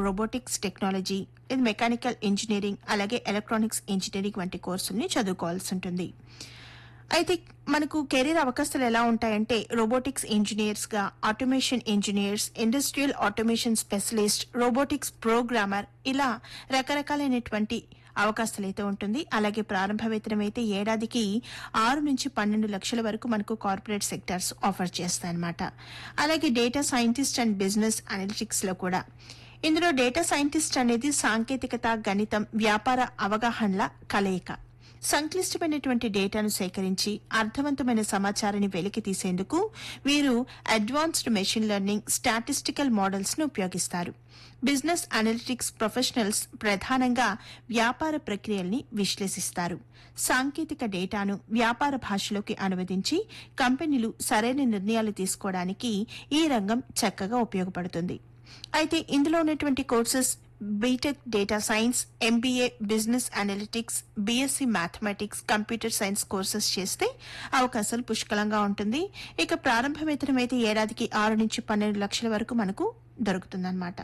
robotics technology లేదా mechanical engineering అలాగే electronics engineering వంటి కోర్సుల్ని చదువుకోవాల్సి ఉంటుంది అయితే మనకు కెరీర్ అవకాశాలు ఎలా ఉంటాయంటే రోబోటిక్స్ ఇంజనీర్స్ గా automation engineers industrial automation specialist robotics programmer ఇలా రకరకాలైనటువంటి అవకాశాలు అయితే ఉంటుంది అలాగే ప్రారంభ వేతనం అయితే ఏడాదికి ఆరు నుంచి పన్నెండు లక్షల వరకు మనకు కార్పొరేట్ సెక్టర్స్ ఆఫర్ చేస్తాయన్నమాట అలాగే data scientist and business analytics లో కూడా ఇందులో డేటా సైంటిస్ట్ అనేది సాంకేతికత గణితం వ్యాపార అవగాహనల కలయిక సంక్లిష్టమైనటువంటి డేటాను సేకరించి అర్థవంతమైన సమాచారాన్ని వెలికి తీసేందుకు వీరు advanced machine learning statistical models ను ఉపయోగిస్తారు బిజినెస్ అనలిటిక్స్ ప్రొఫెషనల్స్ ప్రధానంగా వ్యాపార ప్రక్రియల్ని విశ్లేషిస్తారు సాంకేతిక డేటాను వ్యాపార భాషలోకి అనువదించి కంపెనీలు సరైన నిర్ణయాలు తీసుకోవడానికి ఈ రంగం చక్కగా ఉపయోగపడుతుంది అయితే ఇందులో ఉన్నటువంటి courses BTech data science MBA business analytics BSc mathematics computer science courses చేస్తే అవకాశాలు పుష్కలంగా ఉంటుంది ఇక ప్రారంభ వేతనం అయితే ఏడాదికి ఆరు నుంచి పన్నెండు లక్షల వరకు మనకు దొరుకుతుందన్నమాట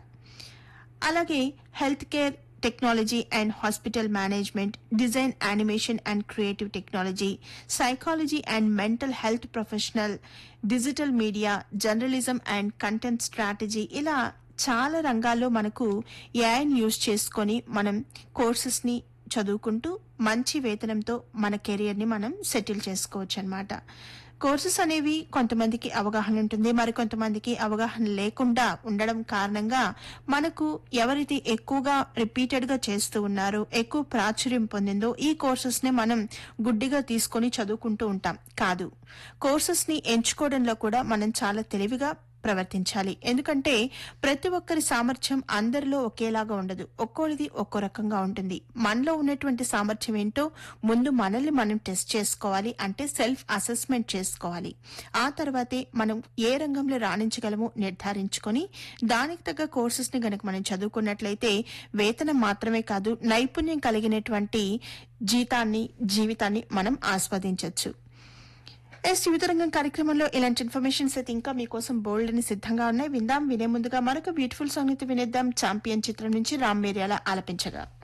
అలాగే health care technology and hospital management design animation and creative technology psychology and mental health professional digital media journalism and content strategy ఇలా చాలా రంగాల్లో మనకు ఏఐని యూజ్ చేసుకొని మనం కోర్సెస్ ని చదువుకుంటూ మంచి వేతనంతో మన కెరియర్ ని మనం సెటిల్ చేసుకోవచ్చు అనమాట కోర్సెస్ అనేవి కొంతమందికి అవగాహన ఉంటుంది మరికొంతమందికి అవగాహన లేకుండా ఉండడం కారణంగా మనకు ఎవరైతే ఎక్కువగా రిపీటెడ్ గా చేస్తూ ఉన్నారో ఎక్కువ ప్రాచుర్యం పొందిందో ఈ కోర్సెస్ ని మనం గుడ్డిగా తీసుకొని చదువుకుంటూ ఉంటాం కాదు కోర్సెస్ ని ఎంచుకోవడంలో కూడా మనం చాలా తెలివిగా ప్రవర్తించాలి ఎందుకంటే ప్రతి ఒక్కరి సామర్థ్యం అందరిలో ఒకేలాగా ఉండదు ఒక్కోరిది ఒక్కో రకంగా ఉంటుంది మనలో ఉన్నటువంటి సామర్థ్యం ఏంటో ముందు మనల్ని మనం టెస్ట్ చేసుకోవాలి అంటే సెల్ఫ్ అసెస్మెంట్ చేసుకోవాలి ఆ తర్వాతే మనం ఏ రంగంలో రాణించగలమో నిర్ధారించుకొని దానికి తగ్గ కోర్సెస్ ని గనక మనం చదువుకున్నట్లయితే వేతనం మాత్రమే కాదు నైపుణ్యం కలిగినటువంటి జీతాన్ని జీవితాన్ని మనం ఆస్వాదించవచ్చు ఎస్ యువతరంగం కార్యక్రమంలో ఇలాంటి ఇన్ఫర్మేషన్స్ అయితే ఇంకా మీకోసం బోల్డ్ అని సిద్ధంగా ఉన్నాయి విందాం వినే ముందుగా మరొక బ్యూటిఫుల్ సాంగ్ అయితే వినేద్దాం ఛాంపియన్ చిత్రం నుంచి రామ్ మేరియాల ఆలపించగా